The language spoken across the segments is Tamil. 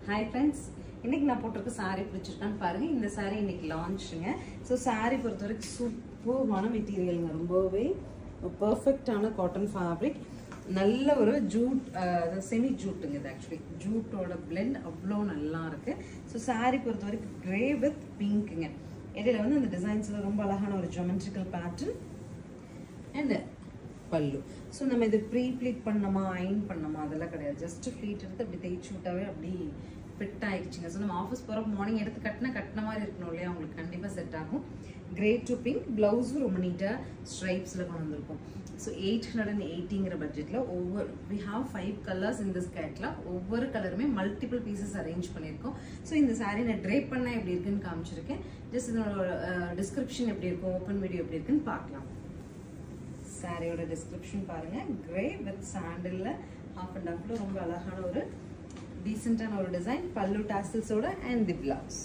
ஹாய் ஃப்ரெண்ட்ஸ் இன்னைக்கு நான் போட்டிருக்க saree பிடிச்சிருக்கான்னு பாருங்க இந்த saree இன்னைக்கு லான்ச்சுங்க ஸோ saree பொறுத்த வரைக்கும் சூப்பர்வான மெட்டீரியலுங்க ரொம்பவே பர்ஃபெக்டான காட்டன் ஃபேப்ரிக் நல்ல ஒரு ஜூட் செமி ஜூட்டுங்க இது ஆக்சுவலி ஜூட்டோட பிளெண்ட் அவ்வளோ நல்லா இருக்கு ஸோ saree பொறுத்த வரைக்கும் கிரே வித் பிங்க்குங்க இடையில வந்து அந்த டிசைன்ஸில் ரொம்ப அழகான ஒரு ஜொமெட்ரிக்கல் பேட்டர்ன் அண்ட் பல்லு ஸோ நம்ம இது ப்ரீ ப்ளீட் பண்ணோமா அயன் பண்ணோமா அதெல்லாம் கிடையாது ஜஸ்ட் ஃப்ளீட் எடுத்து அப்படி தேய்ச்சி விட்டாவே அப்படி ஃபிட் ஆயிடுச்சுங்க ஸோ நம்ம ஆஃபீஸ் போகிற மார்னிங் எடுத்து கட்டினா கட்டின மாதிரி இருக்கணும் இல்லையா உங்களுக்கு கண்டிப்பாக செட் ஆகும் கிரே டு பிங்க் ப்ளவுஸும் ரொம்ப நீட்டாக ஸ்ட்ரைப்ஸில் கொண்டு வந்திருக்கும் ஸோ எயிட் ஹண்ட்ரட் அண்ட் எயிட்டிங்கிற பட்ஜெட்டில் ஒவ்வொரு வி ஹாவ் ஃபைவ் கலர்ஸ் இந்த ஸ்கேட்டில் ஒவ்வொரு கலருமே மல்டிபிள் பீசஸ் அரேஞ்ச் பண்ணியிருக்கோம் ஸோ இந்த saree நான் ட்ரேப் பண்ணால் எப்படி இருக்குன்னு காமிச்சிருக்கேன் ஜஸ்ட் இதனோட டிஸ்கிரிப்ஷன் எப்படி இருக்கும் ஓப்பன் வீடியோ எப்படி இருக்குன்னு பார்க்கலாம் சாரியோட டிஸ்கிரிப்ஷன் பாருங்க கிரே வித் சாண்டில்ல ஹாஃப் அண்ட் ஹாஃப்ல ரொம்ப அழகான ஒரு டீசென்டான ஒரு டிசைன் பல்லு டாசல்ஸோட and the blouse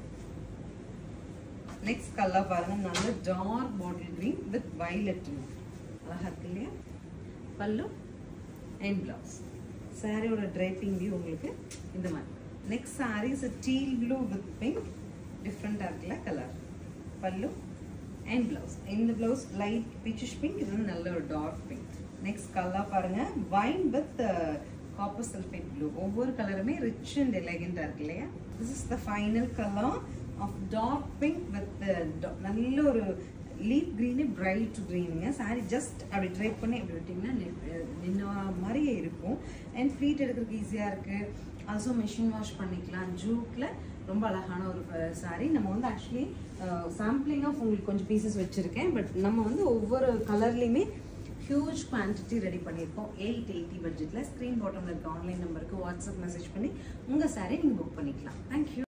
next colour பாருங்க நல்ல dark bottle green with violet அழகா இருக்கு இல்லையா பல்லு அண்ட் பிளவுஸ் சாரியோட ட்ரைப்பிங் வியூ உங்களுக்கு இந்த மாதிரி next sari is teal blue with pink டிஃப்ரெண்டாக இருக்குல்ல கலர் பல்லு அண்ட் பிளவுஸ் இந்த பிளவுஸ் லைட் பீச்சிஷ் பிங்க் இது வந்து நல்ல ஒரு டார்க் பிங்க் நெக்ஸ்ட் கலர் பாருங்க wine with copper sulphate blue ஒவ்வொரு கலருமே ரிச் அண்ட் எலகெண்டாக இருக்கு இல்லையா this is the final colour of dark pink with நல்ல ஒரு லீப் க்ரீனு பிரைட் க்ரீனுங்க சாரி ஜஸ்ட் அப்படி ட்ரை பண்ணி அப்படி விட்டிங்கன்னா நின்ன மாதிரியே இருக்கும் அண்ட் ஃப்ளீட் எடுக்கிறதுக்கு ஈஸியாக இருக்குது ஆல்சோ மிஷின் வாஷ் பண்ணிக்கலாம் ஜூட்டில் ரொம்ப அழகான ஒரு சாரி நம்ம வந்து ஆக்சுவலி சாம்பிளிங் ஆஃப் உங்களுக்கு கொஞ்சம் பீசஸ் வச்சுருக்கேன் பட் நம்ம வந்து ஒவ்வொரு கலர்லேயுமே ஹியூஜ் குவான்டிட்டி ரெடி பண்ணியிருக்கோம் எயிட் எயிட்டி பட்ஜெட்டில் ஸ்க்ரீன் பாட்டமில் இருக்க ஆன்லைன் நம்பருக்கு வாட்ஸ்அப் மெசேஜ் பண்ணி உங்கள் சாரீ நீங்கள் புக் பண்ணிக்கலாம் தேங்க்யூ